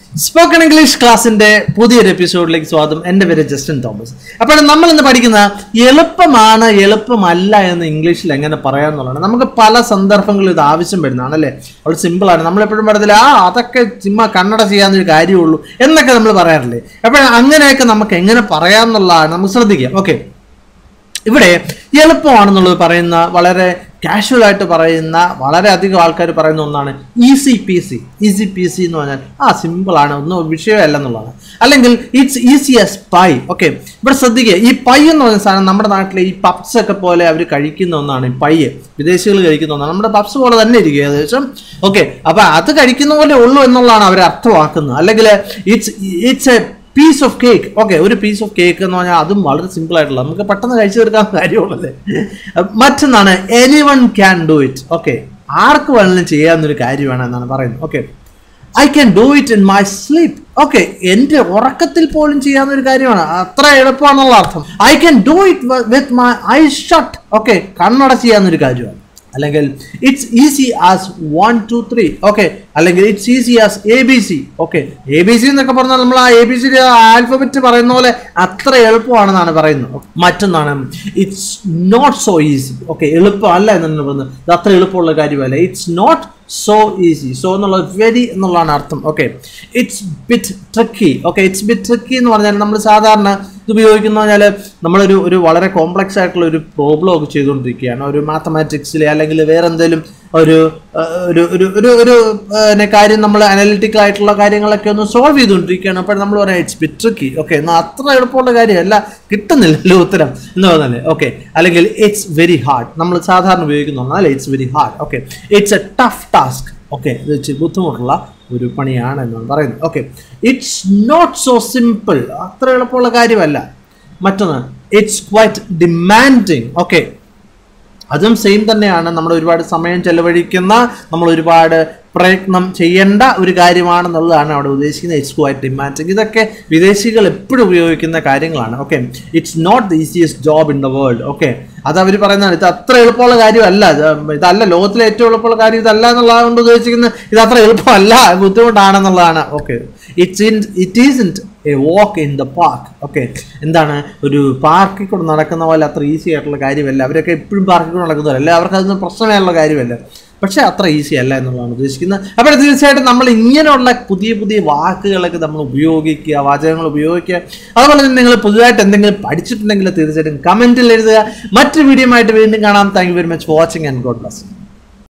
spoken English ക്ലാസിന്റെ പുതിയൊരു എപ്പിസോഡിലേക്ക് സ്വാഗതം എൻ്റെ പേര് ജസ്റ്റിൻ തോമസ് അപ്പോൾ നമ്മൾ ഇന്ന് പഠിക്കുന്ന എളുപ്പമാണ് എളുപ്പമല്ല എന്ന് ഇംഗ്ലീഷിൽ എങ്ങനെ പറയാമെന്നുള്ളതാണ് നമുക്ക് പല സന്ദർഭങ്ങളിൽ ഇത് ആവശ്യം വരുന്നതാണ് അല്ലേ വളരെ സിമ്പിളാണ് നമ്മളെപ്പോഴും പറയത്തില്ല ആ അതൊക്കെ ചുമ്മാ കണ്ണട ചെയ്യാന്നൊരു കാര്യമുള്ളൂ എന്നൊക്കെ നമ്മൾ പറയാറില്ലേ അപ്പോൾ അങ്ങനെയൊക്കെ നമുക്ക് എങ്ങനെ പറയാമെന്നുള്ളതാണ് നമുക്ക് ശ്രദ്ധിക്കാം ഓക്കെ ഇവിടെ എളുപ്പമാണെന്നുള്ളത് പറയുന്ന വളരെ കാഷ്വൽ ആയിട്ട് പറയുന്ന വളരെ അധികം ആൾക്കാർ പറയുന്ന ഒന്നാണ് easy peasy easy peasy എന്ന് പറഞ്ഞാൽ ആ സിമ്പിളാണ് ഒന്നും വിഷയമല്ല എന്നുള്ളതാണ് അല്ലെങ്കിൽ it's easy as pie okay ഇവിടെ ശ്രദ്ധിക്കുക ഈ പൈ എന്ന് പറയുന്ന സാധനം നമ്മുടെ നാട്ടിലെ ഈ പപ്സ് ഒക്കെ പോലെ അവർ കഴിക്കുന്ന ഒന്നാണ് ഈ പൈ വിദേശികൾ കഴിക്കുന്ന ഒന്നാണ് നമ്മുടെ പപ്സ് പോലെ തന്നെ ഇരിക്കും ഏകദേശം ഓക്കെ അപ്പൊ അത് കഴിക്കുന്ന പോലെ ഉള്ളൂ എന്നുള്ളതാണ് അവർ അർത്ഥമാക്കുന്നത് അല്ലെങ്കിൽ it's it's a piece of cake okay ഒരു പീസ് ഓഫ് കേക്ക് എന്ന് പറഞ്ഞാൽ അതും വളരെ സിമ്പിൾ ആയിട്ടുള്ള നമുക്ക് പെട്ടെന്ന് കഴിച്ചു തീർക്കാൻ കാര്യമുള്ളല്ലേ മറ്റൊന്നാണ് anyone can do it okay ആർക്ക് വേണമെങ്കിലും ചെയ്യാവുന്നൊരു കാര്യമാണ് എന്നാണ് പറയുന്നത് okay I can do it in my sleep okay എൻ്റെ ഉറക്കത്തിൽ പോലും ചെയ്യാവുന്ന ഒരു കാര്യമാണ് അത്ര എളുപ്പമാണെന്നുള്ള അർത്ഥം I can do it with my eye shut okay കണ്ണട ചെയ്യാവുന്നൊരു കാര്യമാണ് അല്ലെങ്കിൽ it's easy as one two three okay അല്ലെങ്കിൽ it's easy as A B C okay A B C എന്നൊക്കെ പറഞ്ഞാൽ നമ്മൾ ആ എ ബി സി ആൽഫബറ്റ് പറയുന്ന പോലെ അത്ര എളുപ്പമാണെന്നാണ് പറയുന്നത് മറ്റൊന്നാണ് it's not so easy okay എളുപ്പമല്ല എന്നാണ് പറയുന്നത് ഇത് അത്ര എളുപ്പമുള്ള കാര്യമല്ല it's not so easy so എന്നുള്ള വെരി എന്നുള്ളതാണ് അർത്ഥം okay it's bit tricky okay it's bit tricky എന്ന് പറഞ്ഞാൽ നമ്മൾ സാധാരണ ഇത് ഉപയോഗിക്കുന്ന പറഞ്ഞാൽ നമ്മളൊരു ഒരു വളരെ കോംപ്ലക്സ് ആയിട്ടുള്ള ഒരു പ്രോബ്ലം ഒക്കെ ചെയ്തുകൊണ്ടിരിക്കുകയാണ് ഒരു മാത്തമാറ്റിക്സിലെ അല്ലെങ്കിൽ വേറെ എന്തെങ്കിലും ഒരു ഒരു ഒരു ഒരു ഒരു പിന്നെ കാര്യം നമ്മൾ അനലിറ്റിക്കൽ ആയിട്ടുള്ള കാര്യങ്ങളൊക്കെ ഒന്ന് സോൾവ് ചെയ്തുകൊണ്ടിരിക്കുകയാണ് അപ്പോൾ നമ്മൾ പറയാം ഇറ്റ്സ് ബിറ്റ് ട്രിക്കി ഓക്കെ എന്നാൽ അത്ര എളുപ്പമുള്ള കാര്യമല്ല കിട്ടുന്നില്ലല്ലോ ഉത്തരം എന്ന് പറഞ്ഞാൽ ഓക്കെ അല്ലെങ്കിൽ ഇറ്റ്സ് വെരി ഹാർഡ് നമ്മൾ സാധാരണ ഉപയോഗിക്കുന്ന ഒന്നല്ലേ it's very hard okay it's a tough task okay ഇത് ഇച്ചിരി ബുദ്ധിമുട്ടുള്ള ഒരു പണിയാണ് എന്നാണ് പറയുന്നത് okay it's not so simple അത്ര എളുപ്പമുള്ള കാര്യമല്ല മറ്റൊന്ന് ഇറ്റ്സ് ക്വൈറ്റ് ഡിമാൻഡിങ് ഓക്കെ അതും സെയിം തന്നെയാണ് നമ്മൾ ഒരുപാട് സമയം ചെലവഴിക്കുന്ന നമ്മൾ ഒരുപാട് പ്രയത്നം ചെയ്യേണ്ട ഒരു കാര്യമാണെന്നുള്ളതാണ് അവിടെ ഉദ്ദേശിക്കുന്നത് ഇറ്റ്സ് ക്വൈറ്റ് ഡിമാൻഡിങ് ഇതൊക്കെ വിദേശികൾ എപ്പോഴും ഉപയോഗിക്കുന്ന കാര്യങ്ങളാണ് okay it's not the easiest job in the world okay അത് അവർ പറയുന്നതാണ് ഇത് അത്ര എളുപ്പമുള്ള കാര്യമല്ല ഇതല്ല ലോകത്തിലെ ഏറ്റവും എളുപ്പമുള്ള കാര്യം ഇതല്ല എന്നുള്ളതുകൊണ്ട് ഉദ്ദേശിക്കുന്നത് ഇത് അത്ര എളുപ്പമല്ല ബുദ്ധിമുട്ടാണെന്നുള്ളതാണ് okay it's in it is in a walk in the park okay എന്താണ് ഒരു പാർക്കിൽ കൂടെ നടക്കുന്ന പോലെ അത്ര ഈസി ആയിട്ടുള്ള കാര്യമല്ല അവരൊക്കെ എപ്പോഴും പാർക്കിൽ കൂടെ നടക്കുന്നവരല്ല അവർക്ക് അതൊന്നും പ്രശ്നമായുള്ള കാര്യമല്ല പക്ഷേ അത്ര ഈസി അല്ല എന്നുള്ളതാണ് ഉദ്ദേശിക്കുന്നത് അപ്പോൾ തീർച്ചയായിട്ടും നമ്മൾ ഇങ്ങനെയുള്ള പുതിയ പുതിയ വാക്കുകളൊക്കെ നമ്മൾ ഉപയോഗിക്കുക വാചകങ്ങൾ ഉപയോഗിക്കുക അതുപോലെ തന്നെ നിങ്ങൾ പുതുതായിട്ട് എന്തെങ്കിലും പഠിച്ചിട്ടുണ്ടെങ്കിൽ തീർച്ചയായിട്ടും കമൻറ്റിൽ എഴുതുക മറ്റൊരു വീഡിയോ ആയിട്ട് വീണ്ടും കാണാം thank you very much for watching and God bless